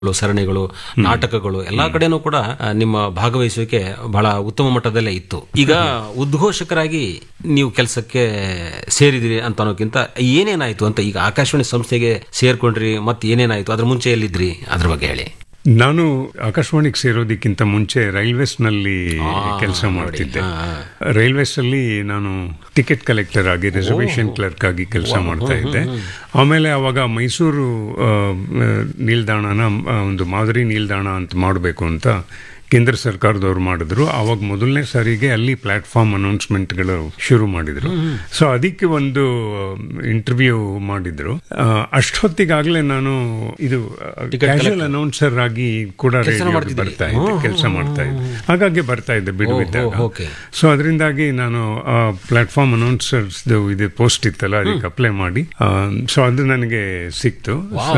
ಗಳು, ಸರಣಿಗಳು ನಾಟಕಗಳು ಎಲ್ಲಾ ಕಡೆನೂ ಕೂಡ ಆ, ನಿಮ್ಮ ಭಾಗವಹಿಸುವಿಕೆ ಬಹಳ ಉತ್ತಮ ಮಟ್ಟದಲ್ಲೇ ಇತ್ತು ಈಗ ಉದ್ಘೋಷಕರಾಗಿ ನೀವು ಕೆಲಸಕ್ಕೆ ಸೇರಿದಿರಿ ಅಂತ ಅನ್ನೋಕ್ಕಿಂತ ಏನೇನಾಯ್ತು ಅಂತ ಈಗ ಆಕಾಶವಾಣಿ ಸಂಸ್ಥೆಗೆ ಸೇರ್ಕೊಂಡ್ರಿ ಮತ್ತೆ ಏನೇನಾಯ್ತು ಅದ್ರ ಮುಂಚೆ ಎಲ್ಲಿದ್ರಿ ಅದ್ರ ಬಗ್ಗೆ ಹೇಳಿ ನಾನು ಆಕಾಶವಾಣಿಗೆ ಸೇರೋದಕ್ಕಿಂತ ಮುಂಚೆ ರೈಲ್ವೇಸ್ ನಲ್ಲಿ ಕೆಲಸ ಮಾಡ್ತಿದ್ದೆ ರೈಲ್ವೇಸ್ ಅಲ್ಲಿ ನಾನು ಟಿಕೆಟ್ ಕಲೆಕ್ಟರ್ ಆಗಿ ರಿಸರ್ವೇಶನ್ ಕ್ಲರ್ಕ್ ಆಗಿ ಕೆಲಸ ಮಾಡ್ತಾ ಇದ್ದೆ ಆಮೇಲೆ ಅವಾಗ ಮೈಸೂರು ಆ, ಆ, ನಿಲ್ದಾಣನ ಆ, ಒಂದು ಮಾದರಿ ನಿಲ್ದಾಣ ಅಂತ ಮಾಡಬೇಕು ಅಂತ ಕೇಂದ್ರ ಸರ್ಕಾರದವ್ರು ಮಾಡಿದ್ರು ಆವಾಗ ಮೊದಲನೇ ಸಾರಿಗೆ ಅಲ್ಲಿ ಪ್ಲಾಟ್ಫಾರ್ಮ್ ಅನೌನ್ಸ್ಮೆಂಟ್ಗಳು ಶುರು ಮಾಡಿದ್ರು ಸೊ ಅದಕ್ಕೆ ಒಂದು ಇಂಟರ್ವ್ಯೂ ಮಾಡಿದ್ರು ಆ, ಅಷ್ಟೊತ್ತಿಗಾಗ್ಲೇ ನಾನು ಇದು ಕ್ಯಾಶುವಲ್ ಅನೌನ್ಸರ್ ಆಗಿ ಕೂಡ ರೇಡಿಯೋಗೆ ಬರ್ತಾ ಇದ್ದೆ ಕೆಲಸ ಮಾಡ್ತಾ ಇದ್ದೆ ಹಾಗಾಗಿ ಬರ್ತಾ ಇದ್ದೆ ಬಿಡುವಿದ್ದಾಗ ಓಕೆ ಸೊ ಅದರಿಂದಾಗಿ ನಾನು ಪ್ಲಾಟ್ಫಾರ್ಮ್ ಅನೌನ್ಸರ್ಸ್ ಇದು ಪೋಸ್ಟ್ ಇತ್ತಲ್ಲ ಅದಕ್ಕೆ ಅಪ್ಲೈ ಮಾಡಿ ಸೊ ಅದು ನನಗೆ ಸಿಕ್ತು ಸೊ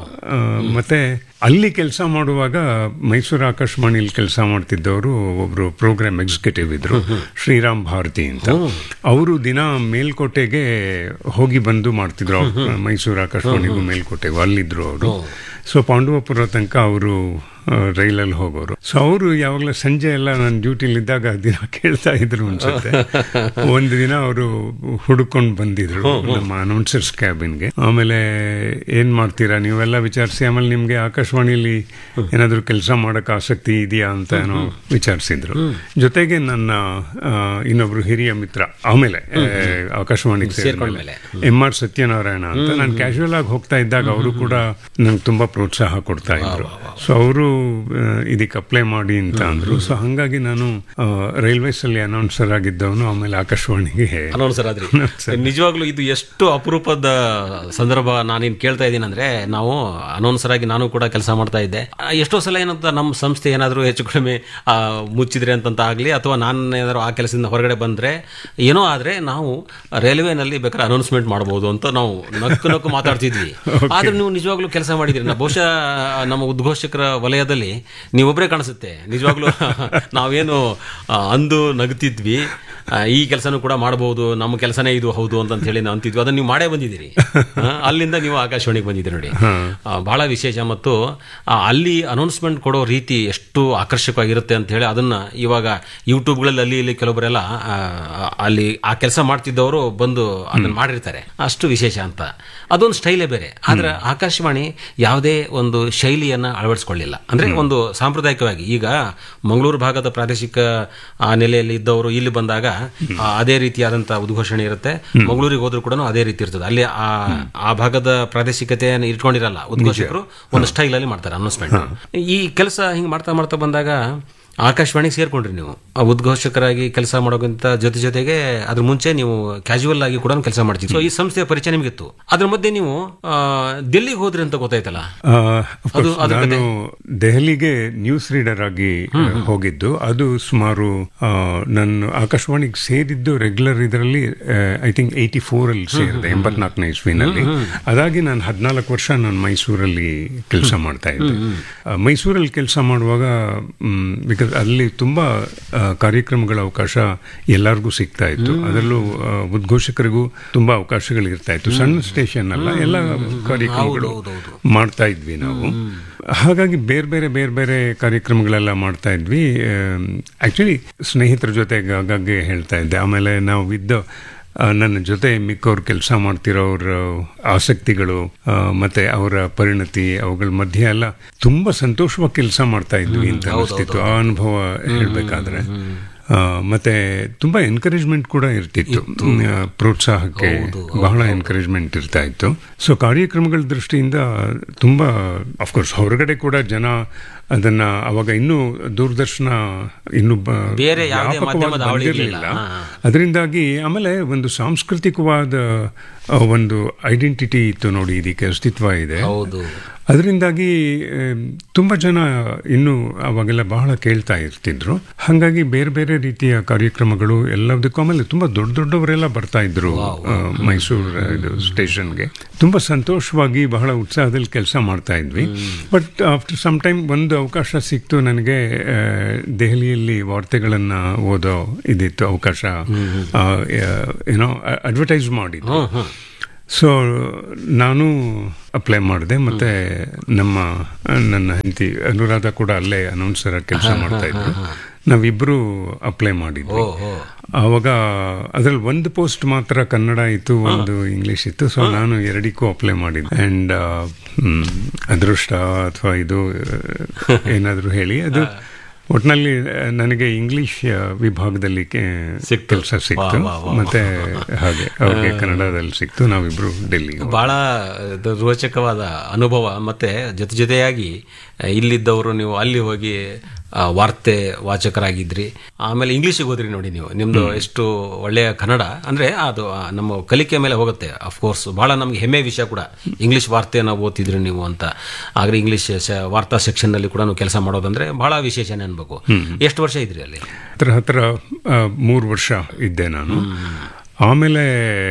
ಮತ್ತೆ ಅಲ್ಲಿ ಕೆಲಸ ಮಾಡುವಾಗ ಮೈಸೂರು ಆಕಾಶವಾಣಿಲಿ ಕೆಲಸ ಮಾಡ್ತಿದ್ದವರು ಒಬ್ರು ಪ್ರೋಗ್ರಾಮ್ ಎಕ್ಸಿಕ್ಯೂಟಿವ್ ಇದ್ರು ಶ್ರೀರಾಮ್ ಭಾರತಿ ಅಂತ ಅವರು ದಿನ ಮೇಲ್ಕೋಟೆಗೆ ಹೋಗಿ ಬಂದು ಮಾಡ್ತಿದ್ರು ಅವ್ರು ಮೈಸೂರು ಆಕಾಶವಾಣಿಗೂ ಮೇಲ್ಕೋಟೆಗೂ ಅಲ್ಲಿದ್ರು ಅವರು ಸೊ ಪಾಂಡವಪುರ ತನಕ ಅವರು ರೈಲಲ್ಲಿ ಹೋಗೋರು ಸೊ ಅವರು ಯಾವಾಗಲೂ ಸಂಜೆ ಎಲ್ಲ ನಾನು ಡ್ಯೂಟಿಲಿದ್ದಾಗ ದಿನ ಕೇಳ್ತಾ ಇದ್ರು ಅನ್ಸುತ್ತೆ ಒಂದು ದಿನ ಅವರು ಹುಡುಕೊಂಡು ಬಂದಿದ್ರು ನಮ್ಮ ಅನೌನ್ಸರ್ಸ್ ಕ್ಯಾಬಿನ್ಗೆ ಆಮೇಲೆ ಏನ್ ಮಾಡ್ತೀರಾ ನೀವೆಲ್ಲ ವಿಚಾರಿಸಿ ಆಮೇಲೆ ನಿಮ್ಗೆ ಆಕಾಶವಾಣಿಲಿ ಏನಾದರೂ ಕೆಲಸ ಮಾಡಕ್ ಆಸಕ್ತಿ ಇದೆಯಾ ಅಂತ ಏನೋ ವಿಚಾರಿಸಿದ್ರು ಜೊತೆಗೆ ನನ್ನ ಆ, ಇನ್ನೊಬ್ರು ಹಿರಿಯ ಮಿತ್ರ ಆಮೇಲೆ ಆ, ಆಕಾಶವಾಣಿಗೆ ಸೇರಿದ್ಮೇಲೆ ಎಂ ಆರ್ ಸತ್ಯನಾರಾಯಣ ಅಂತ ನಾನು ಕ್ಯಾಶುವಲ್ ಆಗಿ ಹೋಗ್ತಾ ಇದ್ದಾಗ ಅವರು ಕೂಡ ನಂಗೆ ತುಂಬಾ ಪ್ರೋತ್ಸಾಹ ಕೊಡ್ತಾ ಇದ್ರು ಸೊ ಅವರು ಇದಕ್ಕೆ ಅಪ್ಲೈ ಮಾಡಿ ಅಂತ ಅಂದ್ರು ಸೊ ಹಂಗಾಗಿ ನಾನು ರೈಲ್ವೇಸ್ ಅಲ್ಲಿ ಅನೌನ್ಸರ್ ಆಗಿದ್ದವನು ಆಮೇಲೆ ಆಕಾಶವಾಣಿಗೆ ಅನೌನ್ಸರ್ ಆದ್ರಿ ನಿಜವಾಗ್ಲೂ ಇದು ಎಷ್ಟು ಅಪರೂಪದ ಸಂದರ್ಭ ನಾನೇನ್ ಕೇಳ್ತಾ ಇದ್ದೀನಿ ಅಂದ್ರೆ ನಾವು ಅನೌನ್ಸರ್ ಆಗಿ ನಾನು ಕೂಡ ಕೆಲಸ ಮಾಡ್ತಾ ಇದ್ದೆ ಆ, ಎಷ್ಟೋ ಸಲ ಏನಂತ ನಮ್ಮ ಸಂಸ್ಥೆ ಏನಾದರೂ ಹೆಚ್ಚು ಕಡಿಮೆ ಆ, ಮುಚ್ಚಿದ್ರೆ ಅಂತಂತ ಆಗ್ಲಿ ಅಥವಾ ನಾನು ಏನಾದ್ರು ಆ ಕೆಲಸದಿಂದ ಹೊರಗಡೆ ಬಂದ್ರೆ ಏನೋ ಆದ್ರೆ ನಾವು ರೈಲ್ವೆನಲ್ಲಿ ಬೇಕಾದ್ರೆ ಅನೌನ್ಸ್ಮೆಂಟ್ ಮಾಡಬಹುದು ಅಂತ ನಾವು ನಕ್ಕು ನಕ್ಕು ಮಾತಾಡ್ತಿದ್ವಿ ಆದ್ರೆ ನೀವು ನಿಜವಾಗ್ಲೂ ಕೆಲಸ ಮಾಡಿದ್ರಿ ನಾ ಬಹುಶಃ ನಮ್ಮ ಉದ್ಘೋಷಕರ ವಲಯದಲ್ಲಿ ನೀವೊಬ್ಬರೇ ಕಾಣಿಸುತ್ತೆ ನಿಜವಾಗ್ಲೂ ನಾವೇನು ಆ, ಅಂದು ನಗ್ತಿದ್ವಿ ಆ, ಈ ಕೆಲಸನೂ ಕೂಡ ಮಾಡಬಹುದು ನಮ್ಮ ಕೆಲಸನೇ ಇದು ಹೌದು ಅಂತ ಹೇಳಿ ನಾವು ಅಂತಿದ್ವಿ ಅದನ್ನ ನೀವು ಮಾಡೇ ಬಂದಿದ್ದೀರಿ ಆ, ಅಲ್ಲಿಂದ ನೀವು ಆಕಾಶವಾಣಿಗೆ ಬಂದಿದ್ದೀರಿ ನೋಡಿ ಆ, ಬಹಳ ವಿಶೇಷ ಮತ್ತು ಆ, ಅಲ್ಲಿ ಅನೌನ್ಸ್ಮೆಂಟ್ ಕೊಡೋ ರೀತಿ ಎಷ್ಟು ಆಕರ್ಷಕವಾಗಿರುತ್ತೆ ಅಂತ ಹೇಳಿ ಅದನ್ನ ಇವಾಗ ಯೂಟ್ಯೂಬ್ಗಳಲ್ಲಿ ಅಲ್ಲಿ ಇಲ್ಲಿ ಕೆಲವೊಬ್ಬರೆಲ್ಲ ಆ, ಅಲ್ಲಿ ಆ ಕೆಲಸ ಮಾಡ್ತಿದ್ದವರು ಬಂದು ಅದನ್ನ ಮಾಡಿರ್ತಾರೆ ಅಷ್ಟು ವಿಶೇಷ ಅಂತ ಅದೊಂದು ಸ್ಟೈಲೇ ಬೇರೆ ಆದ್ರೆ ಆಕಾಶವಾಣಿ ಯಾವುದೇ ಒಂದು ಶೈಲಿಯನ್ನ ಅಳವಡಿಸ್ಕೊಳ್ಳಿಲ್ಲ ಅಂದ್ರೆ ಒಂದು ಸಾಂಪ್ರದಾಯಿಕವಾಗಿ ಈಗ ಮಂಗಳೂರು ಭಾಗದ ಪ್ರಾದೇಶಿಕ ಆ ನೆಲೆಯಲ್ಲಿ ಇದ್ದವರು ಇಲ್ಲಿ ಬಂದಾಗ ಆ, ಅದೇ ರೀತಿಯಾದಂತಹ ಉದ್ಘೋಷಣೆ ಇರುತ್ತೆ ಮಂಗಳೂರಿಗೆ ಹೋದ್ರು ಕೂಡ ಅದೇ ರೀತಿ ಇರ್ತದೆ ಅಲ್ಲಿ ಆ ಆ ಭಾಗದ ಪ್ರಾದೇಶಿಕತೆಯನ್ನು ಇಟ್ಕೊಂಡಿರಲ್ಲ ಉದ್ಘೋಷಕರು ಒಂದು ಸ್ಟೈಲ್ ಅಲ್ಲಿ ಮಾಡ್ತಾರೆ ಅನೌನ್ಸ್ಮೆಂಟ್ ಈ ಕೆಲಸ ಹಿಂಗ್ ಮಾಡ್ತಾ ಮಾಡ್ತಾ ಬಂದಾಗ ಆಕಾಶವಾಣಿಗೆ ಸೇರ್ಕೊಂಡ್ರಿ ನೀವು ಆ ಉದ್ಘೋಷಕರಾಗಿ ಕೆಲಸ ಮಾಡೋಕ್ಕಿಂತ ಜೊತೆ ಜೊತೆಗೆ ಅದ್ರ ಮುಂಚೆ ನೀವು ಕ್ಯಾಶುವಲ್ ಆಗಿ ಕೂಡ ಕೆಲಸ ಮಾಡ್ತಿದ್ವಿ ಸೊ ಈ ಸಂಸ್ಥೆಯ ಪರಿಚಯ ನಿಮಗಿತ್ತು ಅದ್ರ ಮಧ್ಯೆ ನೀವು ಆ, ಡೆಲ್ಲಿಗೆ ಹೋದ್ರಿ ಅಂತ ಗೊತ್ತಾಯ್ತಲ್ಲ ಆ, of course, ನಾನು ದೆಹಲಿಗೆ ನ್ಯೂಸ್ ರೀಡರ್ ಆಗಿ ಹೋಗಿದ್ದು ಅದು ಸುಮಾರು ಆ, ನಾನು ಆಕಾಶವಾಣಿಗೆ ಸೇರಿದ್ದು ರೆಗ್ಯುಲರ್ ಇದರಲ್ಲಿ ಐ ಥಿಂಕ್ ಏಯ್ಟಿ ಫೋರ್ ಅಲ್ಲಿ ಸೇರಿದೆ ಎಂಬತ್ನಾಲ್ಕನೇ ಇಸ್ವಿನಲ್ಲಿ ಅದಾಗಿ ನಾನು ಹದಿನಾಲ್ಕು ವರ್ಷ ನಾನು ಮೈಸೂರಲ್ಲಿ ಕೆಲಸ ಮಾಡ್ತಾ ಇದ್ದೆ ಆ, ಮೈಸೂರಲ್ಲಿ ಕೆಲಸ ಮಾಡುವಾಗ ಬಿಕಾಸ್ ಅಲ್ಲಿ ತುಂಬಾ ಆ, ಕಾರ್ಯಕ್ರಮಗಳ ಅವಕಾಶ ಎಲ್ಲರಿಗೂ ಸಿಗ್ತಾ ಇತ್ತು ಅದರಲ್ಲೂ ಆ, ಉದ್ಘೋಷಕರಿಗೂ ತುಂಬಾ ಅವಕಾಶಗಳು ಇರ್ತಾ ಇತ್ತು ಸಣ್ಣ ಸ್ಟೇಷನ್ ಅಲ್ಲ ಎಲ್ಲ ಕಾರ್ಯಕ್ರಮಗಳು ಮಾಡ್ತಾ ಇದ್ವಿ ನಾವು ಹಾಗಾಗಿ ಬೇರೆ ಬೇರೆ ಬೇರೆ ಬೇರೆ ಕಾರ್ಯಕ್ರಮಗಳೆಲ್ಲ ಮಾಡ್ತಾ ಇದ್ವಿ ಆಕ್ಚುಲಿ ಸ್ನೇಹಿತರ ಜೊತೆಗೆ ಆಗಾಗ್ಗೆ ಹೇಳ್ತಾ ಇದ್ದೆ ಆಮೇಲೆ ನಾವು ಇದ್ದ ಆ, ನನ್ನ ಜೊತೆ ಮಿಕ್ಕವ್ರು ಕೆಲಸ ಮಾಡ್ತಿರೋರ ಆಸಕ್ತಿಗಳು ಆ, ಮತ್ತೆ ಅವರ ಪರಿಣತಿ ಅವುಗಳ ಮಧ್ಯೆ ಎಲ್ಲ ತುಂಬಾ ಸಂತೋಷವಾಗಿ ಕೆಲಸ ಮಾಡ್ತಾ ಇದ್ವಿ ಅಂತ ಅನಿಸ್ತಿತ್ತು ಆ ಅನುಭವ ಹೇಳ್ಬೇಕಾದ್ರೆ ಆ, ಮತ್ತೆ ತುಂಬಾ ಎನ್ಕರೇಜ್ಮೆಂಟ್ ಕೂಡ ಇರ್ತಿತ್ತು ಆ, ಪ್ರೋತ್ಸಾಹಕ್ಕೆ ಬಹಳ ಎನ್ಕರೇಜ್ಮೆಂಟ್ ಇರ್ತಾ ಇತ್ತು ಸೊ ಕಾರ್ಯಕ್ರಮಗಳ ದೃಷ್ಟಿಯಿಂದ ತುಂಬಾ ಅಫ್ಕೋರ್ಸ್ ಹೊರಗಡೆ ಕೂಡ ಜನ ಅದನ್ನ ಅವಾಗ ಇನ್ನೂ ದೂರದರ್ಶನ ಇನ್ನು ಬ- ಬೇರೆ ಯಾವುದೇ ವ್ಯಾಪಕವಾಗಿ ಮಾಧ್ಯಮದ ಹಾವಳಿ ಬಂದಿರ್ಲಿಲ್ಲ. ಇರ್ಲಿಲ್ಲ. ಹಾ. ಅದರಿಂದಾಗಿ ಆಮೇಲೆ ಒಂದು ಸಾಂಸ್ಕೃತಿಕವಾದ ಆ, ಒಂದು ಐಡೆಂಟಿಟಿ ಇತ್ತು ನೋಡಿ ಇದಕ್ಕೆ ಅಸ್ತಿತ್ವ ಇದೆ ಹೌದು ಅದರಿಂದಾಗಿ ಆಮ್, ತುಂಬಾ ಜನ ಇನ್ನು ಅವಾಗೆಲ್ಲ ಬಹಳ ಕೇಳ್ತಾ ಇರ್ತಿದ್ರು ಹಾಗಾಗಿ ಬೇರೆ ಬೇರೆ ರೀತಿಯ ಕಾರ್ಯಕ್ರಮಗಳು ಎಲ್ಲದಕ್ಕೂ ಆಮೇಲೆ ತುಂಬಾ ದೊಡ್ಡ ದೊಡ್ಡವರೆಲ್ಲ ಬರ್ತಾ ಇದ್ರು ಆ, ಮೈಸೂರು ಇದು ಸ್ಟೇಷನ್ಗೆ ತುಂಬಾ ಸಂತೋಷವಾಗಿ ಬಹಳ ಉತ್ಸಾಹದಲ್ಲಿ ಕೆಲಸ ಮಾಡ್ತಾ ಇದ್ವಿ ಬಟ್ ಆಫ್ಟರ್ ಸಮ್ ಟೈಮ್ ಒಂದು ಅವಕಾಶ ಸಿಕ್ತು ನನಗೆ ಆ, ದೆಹಲಿಯಲ್ಲಿ ವಾರ್ತೆಗಳನ್ನ ಓದೋ ಇದಿತ್ತು ಅವಕಾಶ ಏನೋ ಅಡ್ವರ್ಟೈಸ್ ಮಾಡಿದ್ದು ಸೊ ನಾನು ಅಪ್ಲೈ ಮಾಡಿದೆ ಮತ್ತೆ ನಮ್ಮ ನನ್ನ ಹೆಂಡತಿ ಅನುರಾಧ ಕೂಡ ಅಲ್ಲೇ ಅನೌನ್ಸರ್ ಕೆಲಸ ಮಾಡ್ತಾ ಇದ್ರು ನಾವಿಬ್ರು ಅಪ್ಲೈ ಮಾಡಿದ್ವಿ ಆವಾಗ ಅದ್ರಲ್ಲಿ ಒಂದು ಪೋಸ್ಟ್ ಮಾತ್ರ ಕನ್ನಡ ಇತ್ತು ಒಂದು ಇಂಗ್ಲಿಷ್ ಇತ್ತು ಸೊ ನಾನು ಎರಡಕ್ಕೂ ಅಪ್ಲೈ ಮಾಡಿದ್ದೆ ಅಂಡ್ ಅದೃಷ್ಟ ಅಥವಾ ಇದು ಏನಾದರೂ ಹೇಳಿ ಅದು ಒಟ್ಟಿನಲ್ಲಿ ನನಗೆ ಇಂಗ್ಲಿಷ್ ವಿಭಾಗದಲ್ಲಿ ಕೆಲಸ ಸಿಕ್ತು ಮತ್ತೆ ಹಾಗೆ ಅವ್ರಿಗೆ ಕನ್ನಡದಲ್ಲಿ ಸಿಕ್ತು ನಾವಿಬ್ರು ಡೆಲ್ಲಿ ಬಹಳ ರೋಚಕವಾದ ಅನುಭವ ಮತ್ತೆ ಜೊತೆ ಜೊತೆಯಾಗಿ ಇಲ್ಲಿದ್ದವರು ನೀವು ಅಲ್ಲಿ ಹೋಗಿ ವಾರ್ತೆ ವಾಚಕರಾಗಿದ್ರಿ ಆಮೇಲೆ ಇಂಗ್ಲಿಷಿಗೆ ಹೋದ್ರಿ ನೋಡಿ ನೀವು ನಿಮ್ದು ಎಷ್ಟು ಒಳ್ಳೆಯ ಕನ್ನಡ ಅಂದ್ರೆ ಅದು ನಮ್ಮ ಕಲಿಕೆ ಮೇಲೆ ಹೋಗುತ್ತೆ ಅಫ್ಕೋರ್ಸ್ ಬಹಳ ನಮ್ಗೆ ಹೆಮ್ಮೆ ವಿಷಯ ಕೂಡ ಇಂಗ್ಲಿಷ್ ವಾರ್ತೆಯನ್ನು ಓದ್ತಿದ್ರಿ ನೀವು ಅಂತ ಆದ್ರೆ ಇಂಗ್ಲಿಷ್ ವಾರ್ತಾ ಸೆಕ್ಷನ್ ನಲ್ಲಿ ಕೂಡ ಕೆಲಸ ಮಾಡೋದಂದ್ರೆ ಬಹಳ ವಿಶೇಷನೇ ಅನ್ಬೇಕು ಎಷ್ಟು ವರ್ಷ ಇದ್ರಿ ಅಲ್ಲಿ ಹತ್ರ ಹತ್ರ ಮೂರು ವರ್ಷ ಇದ್ದೆ ನಾನು ಆಮೇಲೆ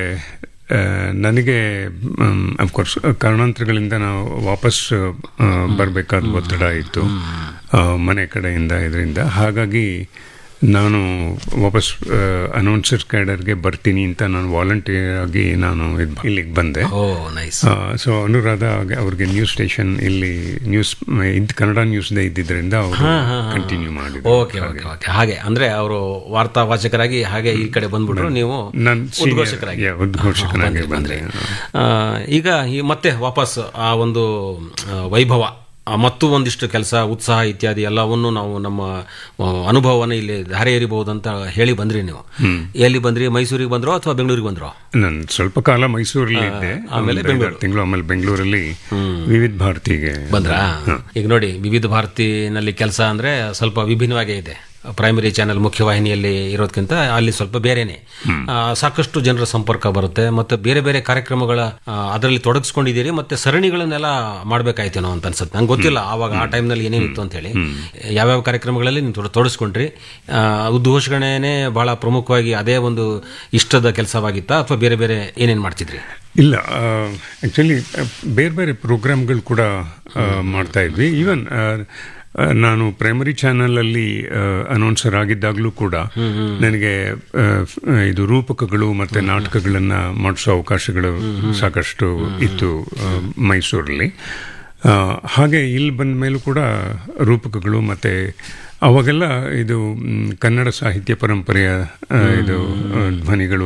ನನಗೆ ಅಫ್ಕೋರ್ಸ್ ಕಾರಣಾಂತರಗಳಿಂದ ನಾವು ವಾಪಸ್ ಬರಬೇಕಾದ ಒತ್ತಡ ಇತ್ತು ಮನೆ ಕಡೆಯಿಂದ ಇದರಿಂದ ಹಾಗಾಗಿ ನಾನು ವಾಪಸ್ ಅನೌನ್ಸರ್ ಕ್ಯಾಡರ್ಗೆ ಬರ್ತೀನಿ ಅಂತ ನಾನು ವಾಲಂಟಿಯರ್ ಆಗಿ ನಾನು ಇಲ್ಲಿಗೆ ಬಂದೆ ಸೊ ಅನುರಾಧ ಅವ್ರಿಗೆ ನ್ಯೂಸ್ ಸ್ಟೇಷನ್ ಇಲ್ಲಿ ನ್ಯೂಸ್ ಇದ್ ಕನ್ನಡ ನ್ಯೂಸ್ದೇ ಇದ್ದಿದ್ದರಿಂದ ಅವರು ಕಂಟಿನ್ಯೂ ಮಾಡಿದ್ರು ಓಕೆ ಓಕೆ ಓಕೆ ಹಾಗೆ ಅಂದ್ರೆ ಅವರು ವಾರ್ತಾ ವಾಚಕರಾಗಿ ಹಾಗೆ ಈ ಕಡೆ ಬಂದ್ಬಿಟ್ರು ನೀವು ಉದ್ಘೋಷಕರಾಗಿ ಉದ್ಘೋಷಕರಾಗಿ ಬಂದ್ರೆ ಈಗ ಮತ್ತೆ ವಾಪಸ್ ಆ ಒಂದು ವೈಭವ ಮತ್ತು ಒಂದಿಷ್ಟು ಕೆಲಸ ಉತ್ಸಾಹ ಇತ್ಯಾದಿ ಎಲ್ಲವನ್ನು ನಾವು ನಮ್ಮ ಅನುಭವವನ್ನು ಇಲ್ಲಿ ಧಾರೆ ಎರಿಬಹುದಂತ ಹೇಳಿ ಬಂದ್ರಿ ನೀವು ಎಲ್ಲಿ ಬಂದ್ರಿ ಮೈಸೂರಿಗೆ ಬಂದ್ರೋ ಅಥವಾ ಬೆಂಗಳೂರಿಗೆ ಬಂದ್ರೋ ನಾನು ಸ್ವಲ್ಪ ಕಾಲ ಮೈಸೂರಲ್ಲಿ ಇದ್ದೆ ಆಮೇಲೆ ಬೆಂಗಳೂರು ತಿಂಗಳು ಆಮೇಲೆ ಬೆಂಗಳೂರಲ್ಲಿ ವಿವಿಧ ಭಾರತಿಗೆ ಬಂದ್ರಾ ಈಗ ನೋಡಿ ವಿವಿಧ ಭಾರತಿನಲ್ಲಿ ಕೆಲಸ ಅಂದ್ರೆ ಸ್ವಲ್ಪ ವಿಭಿನ್ನವಾಗೇ ಇದೆ ಪ್ರೈಮರಿ ಚಾನೆಲ್ ಮುಖ್ಯವಾಹಿನಿಯಲ್ಲಿ ಇರೋದಕ್ಕಿಂತ ಅಲ್ಲಿ ಸ್ವಲ್ಪ ಬೇರೆನೆ ಸಾಕಷ್ಟು ಜನರ ಸಂಪರ್ಕ ಬರುತ್ತೆ ಮತ್ತೆ ಬೇರೆ ಬೇರೆ ಕಾರ್ಯಕ್ರಮಗಳ ಅದರಲ್ಲಿ ತೊಡಗಿಸ್ಕೊಂಡಿದ್ದೀರಿ ಮತ್ತೆ ಸರಣಿಗಳನ್ನೆಲ್ಲ ಮಾಡ್ಬೇಕಾಯ್ತೇನೋ ಅಂತ ಅನ್ಸುತ್ತೆ ನಂಗೆ ಗೊತ್ತಿಲ್ಲ ಆವಾಗ ಆ ಟೈಮ್ನಲ್ಲಿ ಏನೇನಿತ್ತು ಅಂತ ಹೇಳಿ ಯಾವ್ಯಾವ ಕಾರ್ಯಕ್ರಮಗಳಲ್ಲಿ ನೀವು ತೊಡಗಿಸ್ಕೊಂಡ್ರಿ ಉದ್ಘೋಷಣೆನೇ ಬಹಳ ಪ್ರಮುಖವಾಗಿ ಅದೇ ಒಂದು ಇಷ್ಟದ ಕೆಲಸವಾಗಿತ್ತಾ ಅಥವಾ ಬೇರೆ ಬೇರೆ ಏನೇನು ಮಾಡ್ತಿದ್ರಿ ಇಲ್ಲ ಆಕ್ಚುಲಿ ಬೇರೆ ಬೇರೆ ಪ್ರೋಗ್ರಾಮ್ಗಳು ಕೂಡ ಮಾಡ್ತಾ ಇದ್ವಿ ಈವನ್ ನಾನು ಪ್ರೈಮರಿ ಚಾನೆಲ್ ಅನೌನ್ಸರ್ ಆಗಿದ್ದಾಗಲೂ ಕೂಡ ನನಗೆ ಇದು ರೂಪಕಗಳು ಮತ್ತೆ ನಾಟಕಗಳನ್ನ ಮಾಡಿಸೋ ಅವಕಾಶಗಳು ಸಾಕಷ್ಟು ಇತ್ತು ಮೈಸೂರಲ್ಲಿ ಹಾಗೆ ಇಲ್ಲಿ ಬಂದ ಮೇಲೂ ಕೂಡ ರೂಪಕಗಳು ಮತ್ತೆ ಅವಾಗೆಲ್ಲ ಇದು ಕನ್ನಡ ಸಾಹಿತ್ಯ ಪರಂಪರೆಯ ಇದು ಧ್ವನಿಗಳು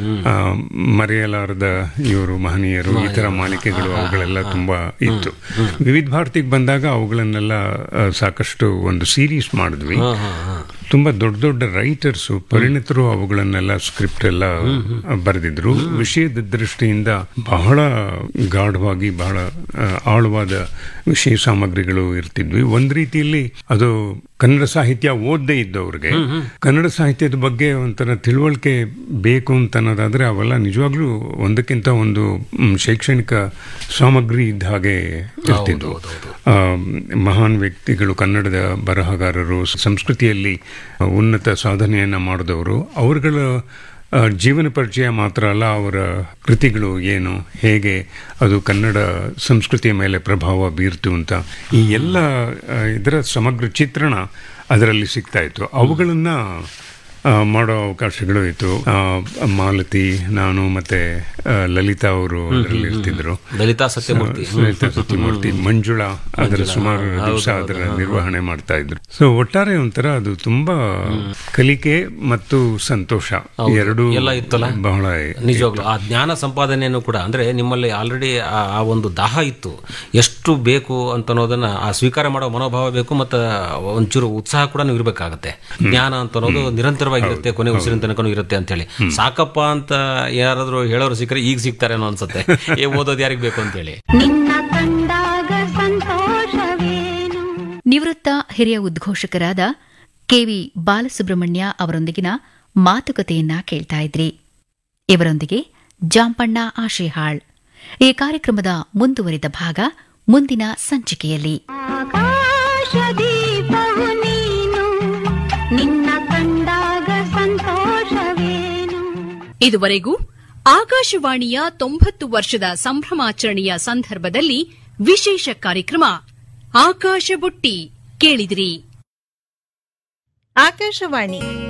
ಮರೆಯಲಾರದ ಇವರು ಮಹನೀಯರು ಈ ತರ ಮಾಲಿಕೆಗಳು ಅವುಗಳೆಲ್ಲ ತುಂಬಾ ಇತ್ತು ವಿವಿಧ ಭಾರತಿಗೆ ಬಂದಾಗ ಅವುಗಳನ್ನೆಲ್ಲ ಸಾಕಷ್ಟು ಒಂದು ಸೀರೀಸ್ ಮಾಡಿದ್ವಿ ತುಂಬಾ ದೊಡ್ಡ ದೊಡ್ಡ ರೈಟರ್ಸು ಪರಿಣಿತರು ಅವುಗಳನ್ನೆಲ್ಲ ಸ್ಕ್ರಿಪ್ಟ್ ಎಲ್ಲ ಬರೆದಿದ್ರು ವಿಷಯದ ದೃಷ್ಟಿಯಿಂದ ಬಹಳ ಗಾಢವಾಗಿ ಬಹಳ ಆಳವಾದ ವಿಷಯ ಸಾಮಗ್ರಿಗಳು ಇರ್ತಿದ್ವಿ ಒಂದ್ ರೀತಿಯಲ್ಲಿ ಅದು ಕನ್ನಡ ಸಾಹಿತ್ಯ ಓದದೇ ಇದ್ದವ್ರಿಗೆ ಕನ್ನಡ ಸಾಹಿತ್ಯದ ಬಗ್ಗೆ ಒಂಥರ ತಿಳುವಳಿಕೆ ಬೇಕು ಅಂತ ಅನ್ನೋದಾದ್ರೆ ಅವೆಲ್ಲ ನಿಜವಾಗ್ಲೂ ಒಂದಕ್ಕಿಂತ ಒಂದು ಶೈಕ್ಷಣಿಕ ಸಾಮಗ್ರಿ ಇದ್ದ ಹಾಗೆ ಇರ್ತಿದ್ವು ಮಹಾನ್ ವ್ಯಕ್ತಿಗಳು ಕನ್ನಡದ ಬರಹಗಾರರು ಸಂಸ್ಕೃತಿಯಲ್ಲಿ ಉನ್ನತ ಸಾಧನೆಯನ್ನ ಮಾಡಿದವರು ಅವರುಗಳ ಜೀವನ ಪರಿಚಯ ಮಾತ್ರ ಅಲ್ಲ ಅವರ ಕೃತಿಗಳು ಏನು ಹೇಗೆ ಅದು ಕನ್ನಡ ಸಂಸ್ಕೃತಿಯ ಮೇಲೆ ಪ್ರಭಾವ ಬೀರ್ತು ಅಂತ ಈ ಎಲ್ಲ ಇದರ ಸಮಗ್ರ ಚಿತ್ರಣ ಅದರಲ್ಲಿ ಸಿಗ್ತಾ ಇತ್ತು ಅವುಗಳನ್ನ ಮಾಡೋ ಅವಕಾಶಗಳು ಇತ್ತು ಮಾಲತಿ ನಾನು ಮತ್ತೆ ಲಲಿತಾ ಅವರು ಅದರಲ್ಲಿ ಇರ್ತಿದ್ರು ಲಲಿತಾ ಸತ್ಯಮೂರ್ತಿ ಲಲಿತಾ ಸತ್ಯಮೂರ್ತಿ ಮಂಜುಳಾ ಅದರ ಸುಮಾರು ದಿವಸ ಅದರ ನಿರ್ವಹಣೆ ಮಾಡ್ತಾ ಇದ್ರು ಸೊ ಒಟ್ಟಾರೆ ಒಂಥರ ಅದು ತುಂಬಾ ಕಲಿಕೆ ಮತ್ತು ಸಂತೋಷ ಎರಡು ಎಲ್ಲ ಇತ್ತಲ್ಲ ಬಹಳ ನಿಜವಾಗ್ಲು ಆ ಜ್ಞಾನ ಸಂಪಾದನೆಯನ್ನು ಕೂಡ ಅಂದ್ರೆ ನಿಮ್ಮಲ್ಲಿ ಆಲ್ರೆಡಿ ಆ ಒಂದು ದಾಹ ಇತ್ತು ಎಷ್ಟು ಬೇಕು ಅಂತ ಅನ್ನೋದನ್ನ ಆ ಸ್ವೀಕಾರ ಮಾಡೋ ಮನೋಭಾವ ಬೇಕು ಮತ್ತು ಒಂಚೂರು ಉತ್ಸಾಹ ಕೂಡ ಇರಬೇಕಾಗತ್ತೆ ಜ್ಞಾನ ಅಂತ ಅನ್ನೋದು ನಿರಂತರವಾಗಿರುತ್ತೆ ಕೊನೆ ಉಸಿರಿನ ತನಕ ಇರುತ್ತೆ ಅಂತ ಹೇಳಿ ಸಾಕಪ್ಪ ಅಂತ ಯಾರಾದ್ರೂ ಹೇಳೋರು ಸಿಕ್ಕರೆ ಈಗ ಸಿಗ್ತಾರೇನೋ ಅನ್ಸುತ್ತೆ ಏ ಓದೋದು ಯಾರಿಗ್ ಬೇಕು ಅಂತ ಹೇಳಿ ನಿವೃತ್ತ ಹಿರಿಯ ಉದ್ಘೋಷಕರಾದ ಕೆವಿ ಬಾಲಸುಬ್ರಹ್ಮಣ್ಯ ಅವರೊಂದಿಗಿನ ಮಾತುಕತೆಯನ್ನ ಕೇಳ್ತಾ ಇದ್ರಿ ಇವರೊಂದಿಗೆ ಜಾಂಪಣ್ಣ ಆಶಿಹಾಳ್ ಈ ಕಾರ್ಯಕ್ರಮದ ಮುಂದುವರಿದ ಭಾಗ ಮುಂದಿನ ಸಂಚಿಕೆಯಲ್ಲಿ ಇದುವರೆಗೂ ಆಕಾಶವಾಣಿಯ ತೊಂಬತ್ತು ವರ್ಷದ ಸಂಭ್ರಮಾಚರಣೆಯ ಸಂದರ್ಭದಲ್ಲಿ ವಿಶೇಷ ಕಾರ್ಯಕ್ರಮ ಆಕಾಶ ಬುಟ್ಟಿ ಕೇಳಿದಿರಿ ಆಕಾಶವಾಣಿ